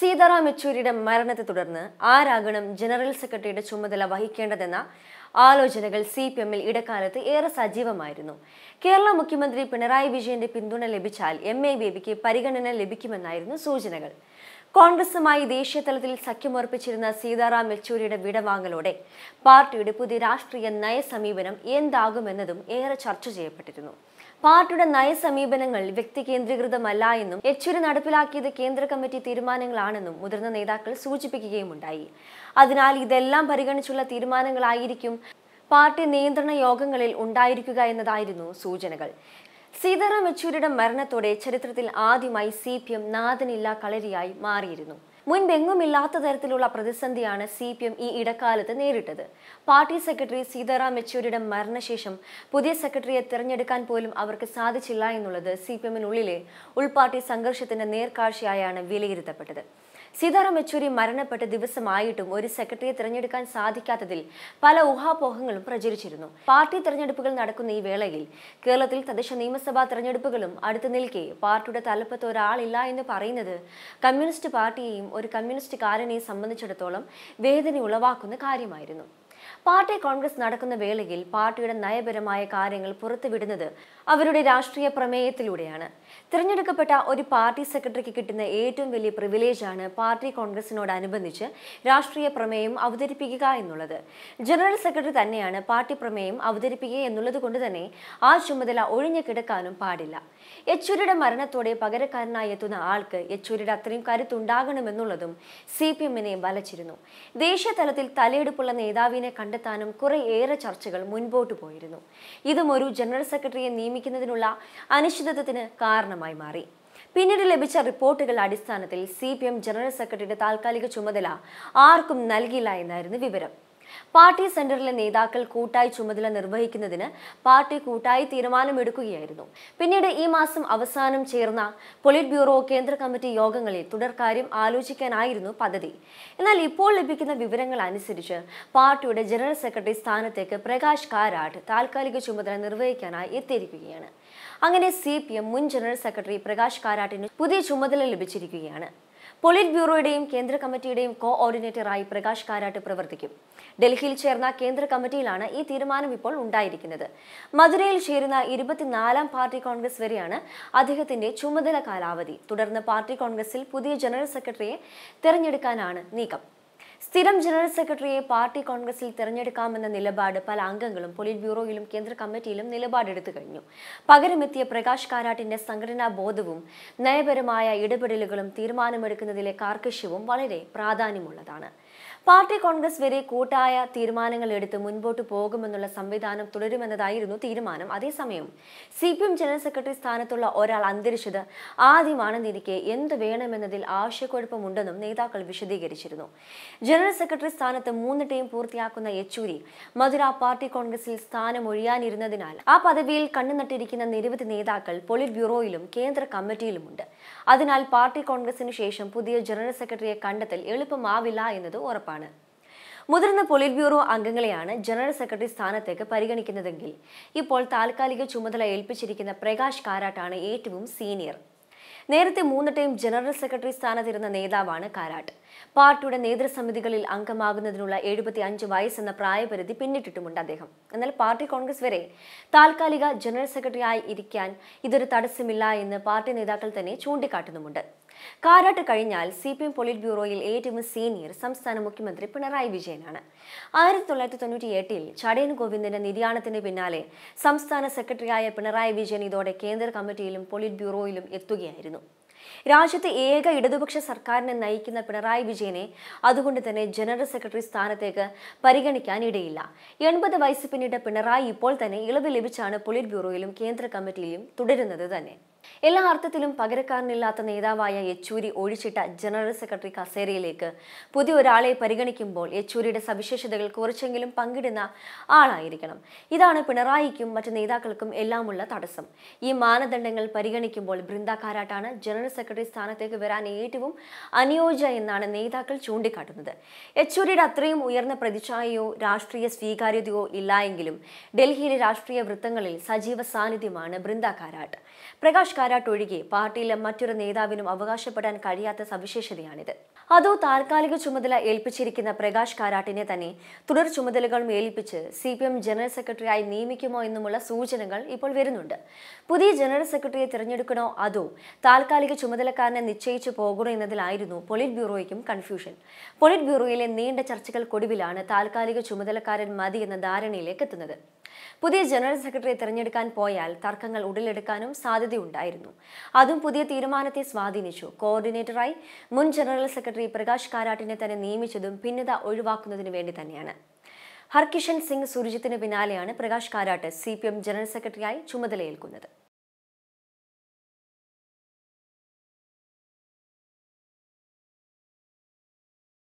സീതാറാം യെച്ചൂരിയുടെ മരണത്തെ തുടർന്ന് ആരാകണം ജനറൽ സെക്രട്ടറിയുടെ ചുമതല വഹിക്കേണ്ടതെന്ന ആലോചനകൾ സി പി എമ്മിൽ ഇടക്കാലത്ത് ഏറെ സജീവമായിരുന്നു കേരള മുഖ്യമന്ത്രി പിണറായി വിജയന്റെ പിന്തുണ ലഭിച്ചാൽ എം എ ബേബിക്ക് പരിഗണന ലഭിക്കുമെന്നായിരുന്നു സൂചനകൾ കോൺഗ്രസുമായി ദേശീയ തലത്തിൽ സഖ്യമുറപ്പിച്ചിരുന്ന സീതാറാം യെച്ചൂരിയുടെ വിടവാങ്ങലോടെ പാർട്ടിയുടെ പുതിയ രാഷ്ട്രീയ നയസമീപനം എന്താകുമെന്നതും ഏറെ ചർച്ച ചെയ്യപ്പെട്ടിരുന്നു പാർട്ടിയുടെ നയസമീപനങ്ങൾ വ്യക്തി കേന്ദ്രീകൃതമല്ല എന്നും യെച്ചൂരി നടപ്പിലാക്കിയത് കേന്ദ്ര കമ്മിറ്റി തീരുമാനങ്ങളാണെന്നും മുതിർന്ന നേതാക്കൾ സൂചിപ്പിക്കുകയുമുണ്ടായി അതിനാൽ ഇതെല്ലാം പരിഗണിച്ചുള്ള തീരുമാനങ്ങളായിരിക്കും പാർട്ടി നിയന്ത്രണ യോഗങ്ങളിൽ ഉണ്ടായിരിക്കുക എന്നതായിരുന്നു സൂചനകൾ സീതാറാം യെച്ചൂരിയുടെ മരണത്തോടെ ചരിത്രത്തിൽ ആദ്യമായി സി പി എം നാഥനില്ല കളരിയായി മാറിയിരുന്നു മുൻപെങ്ങുമില്ലാത്ത തരത്തിലുള്ള പ്രതിസന്ധിയാണ് സി പി എം ഈ ഇടക്കാലത്ത് നേരിട്ടത് പാർട്ടി സെക്രട്ടറി സീതാറാം യെച്ചൂരിയുടെ മരണശേഷം പുതിയ സെക്രട്ടറിയെ തിരഞ്ഞെടുക്കാൻ പോലും അവർക്ക് സാധിച്ചില്ല എന്നുള്ളത് സി പി എമ്മിനുള്ളിലെ ഉൾപാർട്ടി സംഘർഷത്തിന്റെ നേർക്കാഴ്ചയായാണ് വിലയിരുത്തപ്പെട്ടത് സീതാറാം യെച്ചൂരി മരണപ്പെട്ട ദിവസമായിട്ടും ഒരു സെക്രട്ടറിയെ തിരഞ്ഞെടുക്കാൻ സാധിക്കാത്തതിൽ പല ഊഹാപോഹങ്ങളും പ്രചരിച്ചിരുന്നു പാർട്ടി തെരഞ്ഞെടുപ്പുകൾ നടക്കുന്ന ഈ വേളയിൽ കേരളത്തിൽ തദ്ദേശ നിയമസഭാ തെരഞ്ഞെടുപ്പുകളും അടുത്തു നിൽക്കെ പാർട്ടിയുടെ തലപ്പത്ത് ഒരാളില്ല എന്ന് പറയുന്നത് കമ്മ്യൂണിസ്റ്റ് പാർട്ടിയെയും ഒരു കമ്മ്യൂണിസ്റ്റുകാരനെയും സംബന്ധിച്ചിടത്തോളം വേദന ഉളവാക്കുന്ന കാര്യമായിരുന്നു പാർട്ടി കോൺഗ്രസ് നടക്കുന്ന വേളയിൽ പാർട്ടിയുടെ നയപരമായ കാര്യങ്ങൾ പുറത്തുവിടുന്നത് അവരുടെ രാഷ്ട്രീയ പ്രമേയത്തിലൂടെയാണ് തിരഞ്ഞെടുക്കപ്പെട്ട ഒരു പാർട്ടി സെക്രട്ടറിക്ക് കിട്ടുന്ന ഏറ്റവും വലിയ പ്രിവിലേജാണ് പാർട്ടി കോൺഗ്രസിനോടനുബന്ധിച്ച് രാഷ്ട്രീയ പ്രമേയം അവതരിപ്പിക്കുക എന്നുള്ളത് ജനറൽ സെക്രട്ടറി തന്നെയാണ് പാർട്ടി പ്രമേയം അവതരിപ്പിക്കുക എന്നുള്ളത് കൊണ്ട് തന്നെ ആ ചുമതല ഒഴിഞ്ഞു കിടക്കാനും പാടില്ല യെച്ചൂരിയുടെ മരണത്തോടെ പകരക്കാരനായി എത്തുന്ന ആൾക്ക് യെച്ചൂരിയുടെ അത്രയും കരുത്തുണ്ടാകണമെന്നുള്ളതും സി പി എമ്മിനെ വലച്ചിരുന്നു ദേശീയ തലത്തിൽ തലയെടുപ്പുള്ള നേതാവിനെ കണ്ടെത്താനും കുറെ ഏറെ ചർച്ചകൾ മുൻപോട്ട് പോയിരുന്നു ഇതും ഒരു ജനറൽ സെക്രട്ടറിയെ നിയമിക്കുന്നതിനുള്ള അനിശ്ചിതത്വത്തിന് കാരണമായി മാറി പിന്നീട് ലഭിച്ച റിപ്പോർട്ടുകളുടെ അടിസ്ഥാനത്തിൽ സി പി എം ജനറൽ സെക്രട്ടറിയുടെ താൽക്കാലിക ചുമതല ആർക്കും നൽകില്ല എന്നായിരുന്നു വിവരം പാർട്ടി സെന്ററിലെ നേതാക്കൾ കൂട്ടായി ചുമതല നിർവഹിക്കുന്നതിന് പാർട്ടി കൂട്ടായി തീരുമാനമെടുക്കുകയായിരുന്നു പിന്നീട് ഈ മാസം അവസാനം ചേർന്ന പൊളിറ്റ് ബ്യൂറോ കേന്ദ്ര കമ്മിറ്റി യോഗങ്ങളിൽ തുടർക്കാര്യം ആലോചിക്കാനായിരുന്നു പദ്ധതി എന്നാൽ ഇപ്പോൾ ലഭിക്കുന്ന വിവരങ്ങൾ അനുസരിച്ച് പാർട്ടിയുടെ ജനറൽ സെക്രട്ടറി സ്ഥാനത്തേക്ക് പ്രകാശ് കാരാട്ട് താൽക്കാലിക ചുമതല നിർവഹിക്കാനായി എത്തിയിരിക്കുകയാണ് അങ്ങനെ സി പി എം മുൻ ജനറൽ സെക്രട്ടറി പ്രകാശ് കാരാട്ടിന് പുതിയ ചുമതല ലഭിച്ചിരിക്കുകയാണ് പൊളിറ്റ് ബ്യൂറോയുടെയും കേന്ദ്ര കമ്മിറ്റിയുടെയും കോ ഓർഡിനേറ്ററായി പ്രകാശ് കാരാട്ട് പ്രവർത്തിക്കും ഡൽഹിയിൽ ചേർന്ന കേന്ദ്ര കമ്മിറ്റിയിലാണ് ഈ തീരുമാനം ഇപ്പോൾ ഉണ്ടായിരിക്കുന്നത് മധുരയിൽ ചേരുന്ന ഇരുപത്തിനാലാം പാർട്ടി കോൺഗ്രസ് വരെയാണ് അദ്ദേഹത്തിന്റെ ചുമതല കാലാവധി തുടർന്ന് പാർട്ടി കോൺഗ്രസിൽ പുതിയ ജനറൽ സെക്രട്ടറിയെ തെരഞ്ഞെടുക്കാനാണ് നീക്കം സ്ഥിരം ജനറൽ സെക്രട്ടറിയെ പാർട്ടി കോൺഗ്രസിൽ തിരഞ്ഞെടുക്കാമെന്ന നിലപാട് പല അംഗങ്ങളും പൊളിറ്റ് ബ്യൂറോയിലും കേന്ദ്ര കമ്മിറ്റിയിലും നിലപാടെടുത്തു കഴിഞ്ഞു പകരമെത്തിയ പ്രകാശ് കാരാട്ടിന്റെ സംഘടനാ ബോധവും നയപരമായ ഇടപെടലുകളും തീരുമാനമെടുക്കുന്നതിലെ കാർക്കശ്യവും വളരെ പ്രാധാന്യമുള്ളതാണ് പാർട്ടി കോൺഗ്രസ് വരെ കൂട്ടായ തീരുമാനങ്ങൾ എടുത്ത് മുൻപോട്ട് പോകുമെന്നുള്ള സംവിധാനം തുടരുമെന്നതായിരുന്നു തീരുമാനം അതേസമയം C P M general secretary സ്ഥാനത്തുള്ള ഒരാൾ അന്തരിച്ചത് ആദ്യമാണെന്നിരിക്കെ എന്ത് വേണമെന്നതിൽ ആശയക്കുഴപ്പമുണ്ടെന്നും നേതാക്കൾ വിശദീകരിച്ചിരുന്നു ജനറൽ സെക്രട്ടറി സ്ഥാനത്ത് മൂന്ന് ടീം പൂർത്തിയാക്കുന്ന യെച്ചൂരി മധുര പാർട്ടി കോൺഗ്രസിൽ സ്ഥാനമൊഴിയാനിരുന്നതിനാൽ ആ പദവിയിൽ കണ്ണുനട്ടിരിക്കുന്ന നിരവധി നേതാക്കൾ പൊളിറ്റ് ബ്യൂറോയിലും കേന്ദ്ര കമ്മിറ്റിയിലുമുണ്ട് അതിനാൽ പാർട്ടി കോൺഗ്രസിന് ശേഷം പുതിയ ജനറൽ സെക്രട്ടറിയെ കണ്ടെത്തൽ എളുപ്പമാവില്ല എന്നത് ഉറപ്പാണ് മുതിർന്ന പൊളിറ്റ് ബ്യൂറോ അംഗങ്ങളെയാണ് ജനറൽ സെക്രട്ടറി സ്ഥാനത്തേക്ക് പരിഗണിക്കുന്നതെങ്കിൽ ഇപ്പോൾ താൽക്കാലിക ചുമതല ഏൽപ്പിച്ചിരിക്കുന്ന പ്രകാശ് കാരാട്ടാണ് ഏറ്റവും സീനിയർ നേരത്തെ മൂന്ന് ടൈം ജനറൽ സെക്രട്ടറി സ്ഥാനത്തിരുന്ന നേതാവാണ് കാരാട്ട് പാർട്ടിയുടെ നേതൃസമിതികളിൽ അംഗമാകുന്നതിനുള്ള എഴുപത്തി അഞ്ച് വയസ്സെന്ന പ്രായപരിധി പിന്നിട്ടിട്ടുമുണ്ട് അദ്ദേഹം എന്നാൽ പാർട്ടി കോൺഗ്രസ് വരെ താൽക്കാലിക ജനറൽ സെക്രട്ടറിയായി ഇരിക്കാൻ ഇതൊരു തടസ്സമില്ല എന്ന് പാർട്ടി നേതാക്കൾ തന്നെ ചൂണ്ടിക്കാട്ടുന്നുമുണ്ട് കാരാട്ട് കഴിഞ്ഞാൽ സി പി എം പൊളിറ്റ് ബ്യൂറോയിൽ ഏറ്റവും സീനിയർ സംസ്ഥാന മുഖ്യമന്ത്രി പിണറായി വിജയനാണ് ആയിരത്തി തൊള്ളായിരത്തി തൊണ്ണൂറ്റി എട്ടിൽ ചടയൻ ഗോവിന്ദന്റെ നിര്യാണത്തിന് പിന്നാലെ സംസ്ഥാന സെക്രട്ടറിയായ പിണറായി വിജയൻ ഇതോടെ കേന്ദ്ര കമ്മിറ്റിയിലും പൊളിറ്റ് ബ്യൂറോയിലും എത്തുകയായിരുന്നു രാജ്യത്തെ ഏക ഇടതുപക്ഷ സർക്കാരിനെ നയിക്കുന്ന പിണറായി വിജയനെ അതുകൊണ്ട് തന്നെ ജനറൽ സെക്രട്ടറി സ്ഥാനത്തേക്ക് പരിഗണിക്കാൻ ഇടയില്ല എൺപത് വയസ്സ് പിന്നിട്ട പിണറായി ഇപ്പോൾ തന്നെ ഇളവ് ലഭിച്ചാണ് പൊളിറ്റ് ബ്യൂറോയിലും കേന്ദ്ര കമ്മിറ്റിയിലും തുടരുന്നത് തന്നെ എല്ലാ അർത്ഥത്തിലും പകരക്കാരനില്ലാത്ത നേതാവായ യെച്ചൂരി ഒഴിച്ചിട്ട ജനറൽ സെക്രട്ടറി കസേരയിലേക്ക് പുതിയ ഒരാളെ പരിഗണിക്കുമ്പോൾ യെച്ചൂരിയുടെ സവിശേഷതകൾ കുറച്ചെങ്കിലും പങ്കിടുന്ന ആളായിരിക്കണം ഇതാണ് പിണറായിക്കും മറ്റ് നേതാക്കൾക്കും എല്ലാമുള്ള തടസ്സം ഈ മാനദണ്ഡങ്ങൾ പരിഗണിക്കുമ്പോൾ ബൃന്ദ കാരാട്ടാണ് ജനറൽ സെക്രട്ടറി സ്ഥാനത്തേക്ക് വരാൻ ഏറ്റവും അനുയോജ്യ എന്നാണ് നേതാക്കൾ ചൂണ്ടിക്കാട്ടുന്നത് യെച്ചൂരിയുടെ അത്രയും ഉയർന്ന പ്രതിച്ഛായയോ രാഷ്ട്രീയ സ്വീകാര്യതയോ ഇല്ല എങ്കിലും ഡൽഹിയിലെ രാഷ്ട്രീയ വൃത്തങ്ങളിൽ സജീവ സാന്നിധ്യമാണ് ബൃന്ദ കാരാട്ട് പ്രകാശ് കാരാട്ട് കാരാട്ട് ഒഴികെ പാർട്ടിയിലെ മറ്റൊരു നേതാവിനും അവകാശപ്പെടാൻ കഴിയാത്ത സവിശേഷതയാണിത് അതോ താൽക്കാലിക ചുമതല ഏൽപ്പിച്ചിരിക്കുന്ന പ്രകാശ് കാരാട്ടിനെ തന്നെ തുടർ ചുമതലകളും ഏൽപ്പിച്ച് സി പി എം ജനറൽ സെക്രട്ടറിയായി നിയമിക്കുമോ എന്നുമുള്ള സൂചനകൾ ഇപ്പോൾ വരുന്നുണ്ട് പുതിയ ജനറൽ സെക്രട്ടറിയെ തിരഞ്ഞെടുക്കണോ അതോ താൽക്കാലിക ചുമതലക്കാരനെ നിശ്ചയിച്ചു പോകണോ എന്നതിലായിരുന്നു പൊളിറ്റ് ബ്യൂറോയ്ക്കും കൺഫ്യൂഷൻ പൊളിറ്റ് ബ്യൂറോയിലെ നീണ്ട ചർച്ചകൾക്കൊടുവിലാണ് താൽക്കാലിക ചുമതലക്കാരൻ മതി എന്ന ധാരണയിലേക്ക് എത്തുന്നത് പുതിയ ജനറൽ സെക്രട്ടറിയെ തിരഞ്ഞെടുക്കാൻ പോയാൽ തർക്കങ്ങൾ ഉടലെടുക്കാനും സാധ്യതയുണ്ടായിരുന്നു അതും പുതിയ തീരുമാനത്തെ സ്വാധീനിച്ചു കോർഡിനേറ്ററായി മുൻ ജനറൽ സെക്രട്ടറി പ്രകാശ് കാരാട്ടിനെ തന്നെ നിയമിച്ചതും ഭിന്നത ഒഴിവാക്കുന്നതിനു വേണ്ടി തന്നെയാണ് ഹർകിഷൻ സിംഗ് സുർജിത്തിന് പിന്നാലെയാണ് പ്രകാശ് കാരാട്ട് സി ജനറൽ സെക്രട്ടറിയായി ചുമതലയേൽക്കുന്നത്